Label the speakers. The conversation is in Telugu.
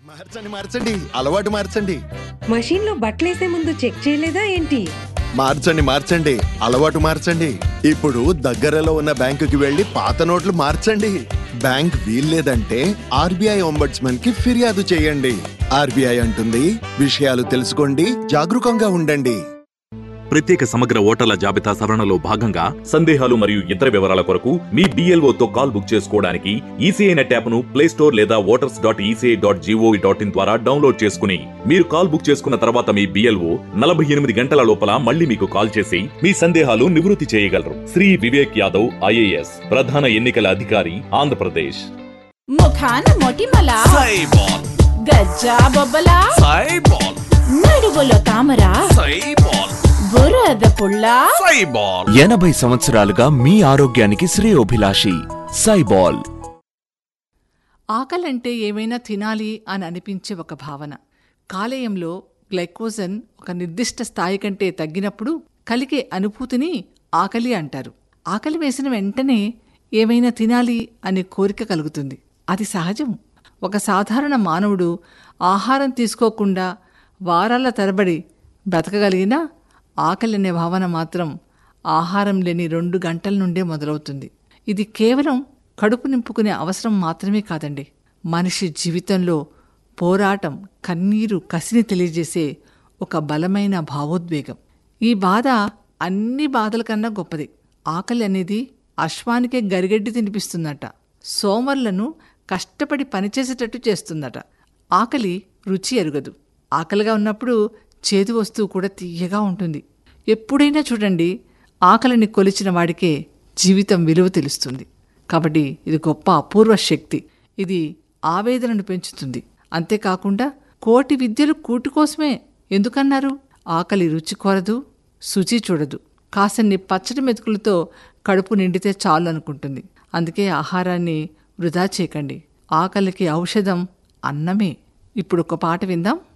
Speaker 1: మార్చండి మార్చండి అలవాటు మార్చండి
Speaker 2: మషీన్లో బట్టలేసే ముందు చెక్ చేయలేదా ఏంటి
Speaker 1: మార్చండి మార్చండి అలవాటు మార్చండి ఇప్పుడు దగ్గరలో ఉన్న బ్యాంకుకి వెళ్లి పాత నోట్లు మార్చండి బ్యాంక్ వీల్లేదంటే ఆర్బీఐ ఒంబడ్స్మన్ కి ఫిర్యాదు చేయండి ఆర్బీఐ అంటుంది విషయాలు తెలుసుకోండి జాగరూకంగా ఉండండి
Speaker 3: ప్రత్యేక సమగ్ర ఓటర్ల జాబితా సవరణలో భాగంగా సందేహాలు మరియు ఇతర వివరాల కొరకు మీ BLO తో కాల్ బుక్ చేసుకోవడానికి ఈసీఐ నెట్ యాప్ను ప్లే స్టోర్ లేదా voters dot ECI dot gov dot in ద్వారా డౌన్లోడ్ చేసుకుని మీరు కాల్ బుక్ చేసుకున్న తర్వాత మీ బిఎల్ఓ నలభై ఎనిమిది గంటల లోపల మళ్ళీ మీకు కాల్ చేసి మీ సందేహాలు నివృత్తి చేయగలరు శ్రీ వివేక్ యాదవ్ ఐఏఎస్ ప్రధాన ఎన్నికల అధికారి ఆంధ్రప్రదేశ్
Speaker 4: ముఖాన మొటిమల
Speaker 5: సైబాల్
Speaker 4: గజ్జా బొబ్బల
Speaker 5: సైబాల్
Speaker 4: నడువులో తామర
Speaker 5: సైబాల్
Speaker 4: బురద పుల్ల
Speaker 5: సైబాల్
Speaker 6: ఎనభై సంవత్సరాలుగా మీ ఆరోగ్యానికి శ్రేయోభిలాషి సైబాల్
Speaker 7: ఆకలంటే ఏమైనా తినాలి అని అనిపించే ఒక భావన కాలేయంలో గ్లైకోజన్ ఒక నిర్దిష్ట స్థాయి కంటే తగ్గినప్పుడు కలిగే అనుభూతిని ఆకలి అంటారు ఆకలి వేసిన వెంటనే ఏమైనా తినాలి అనే కోరిక కలుగుతుంది అది సహజం ఒక సాధారణ మానవుడు ఆహారం తీసుకోకుండా వారాల తరబడి బ్రతకగలిగినా ఆకలి అనే భావన మాత్రం ఆహారం లేని రెండు గంటల నుండే మొదలవుతుంది ఇది కేవలం కడుపు నింపుకునే అవసరం మాత్రమే కాదండి మనిషి జీవితంలో పోరాటం కన్నీరు కసిని తెలియజేసే ఒక బలమైన భావోద్వేగం ఈ బాధ అన్ని బాధల కన్నా గొప్పది ఆకలి అనేది అశ్వానికే గరిగడ్డి తినిపిస్తుందట సోమరులను కష్టపడి పనిచేసేటట్టు చేస్తుందట ఆకలి రుచి ఎరుగదు ఆకలిగా ఉన్నప్పుడు చేదు వస్తువు కూడా తీయగా ఉంటుంది ఎప్పుడైనా చూడండి ఆకలిని కొలిచిన వాడికే జీవితం విలువ తెలుస్తుంది కాబట్టి ఇది గొప్ప అపూర్వ శక్తి ఇది ఆవేదనను పెంచుతుంది అంతేకాకుండా కోటి విద్యలు కూటి కోసమే ఎందుకన్నారు ఆకలి రుచి కోరదు శుచి చూడదు కాసన్ని పచ్చడి మెతుకులతో కడుపు నిండితే చాలు అనుకుంటుంది అందుకే ఆహారాన్ని వృధా చేయకండి ఆకలికి ఔషధం అన్నమే ఇప్పుడు ఒక పాట విందాం